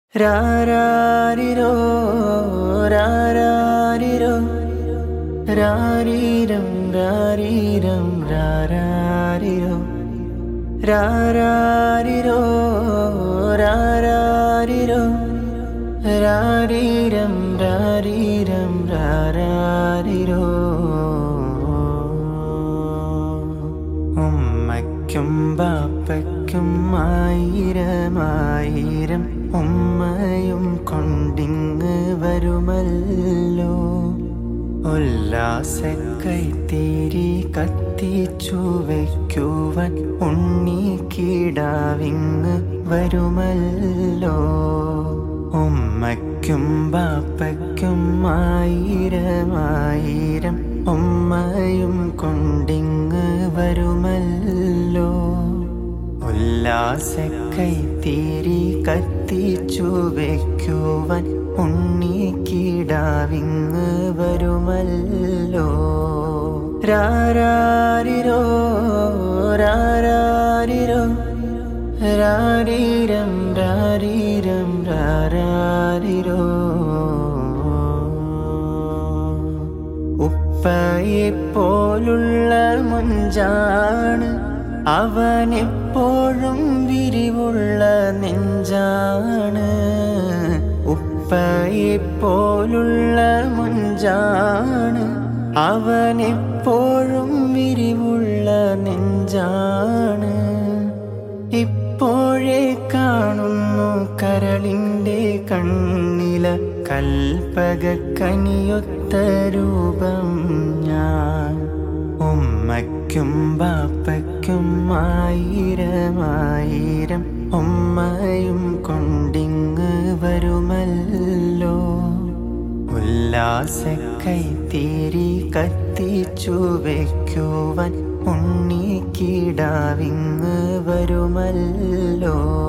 രാരാരിരോ രാരാരിരോ രാരീരം രാരീരം രാരാരിരോ രാരാരിരോ രാരാരിരോ രാരീരം രാരീരം രാരാരിരോ ഉമ്മയ്ക്കും ബാപ്പയ്ക്കും ആയിരമായിരം ഉമ്മയും കൊണ്ടിങ് വരുമല്ലോ ഉല്ലാസക്കൈത്തിരി കത്തിച്ചു വയ്ക്കുവാൻ ഉണ്ണിക്കിടാവിങ് വരുമല്ലോ ഉമ്മയ്ക്കും ബാപ്പയ്ക്കും ആയിരമായിരം ഉമ്മയും കൊണ്ടിങ് വരുമല്ലോ ഉല്ലാസക്കൈത്തിരി കത്തിച്ചു വയ്ക്കുവാൻ ഉണ്ണിക്കിടാവിങ് വരുമല്ലോ രാരാരിരോ രാരാരിരോ രാരീരം രാരീരം രാരാരിരോ ഉപ്പയെ പോലുള്ള മുഞ്ചാണ് അവനെപ്പോഴും വിരിവുള്ള നെഞ്ചാണ് ഉപ്പയെ പോലുള്ള മുഞ്ചാണ് അവനെപ്പോഴും വിരിവുള്ള നെഞ്ചാണ് ഇപ്പോഴേ കാണുന്നു കരളിൻ്റെ കണ്ണില കൽപ്പകക്കനിയൊത്ത രൂപം ഞാൻ ഉമ്മയ്ക്കും ബാപ്പയ്ക്കും ആയിരമായിരം ഉമ്മയും കൊണ്ടിങ് വരുമല്ലോ ഉല്ലാസക്കൈത്തിരി കത്തിച്ചു വയ്ക്കുവാൻ ഉണ്ണിക്കിടാവിങ് വരുമല്ലോ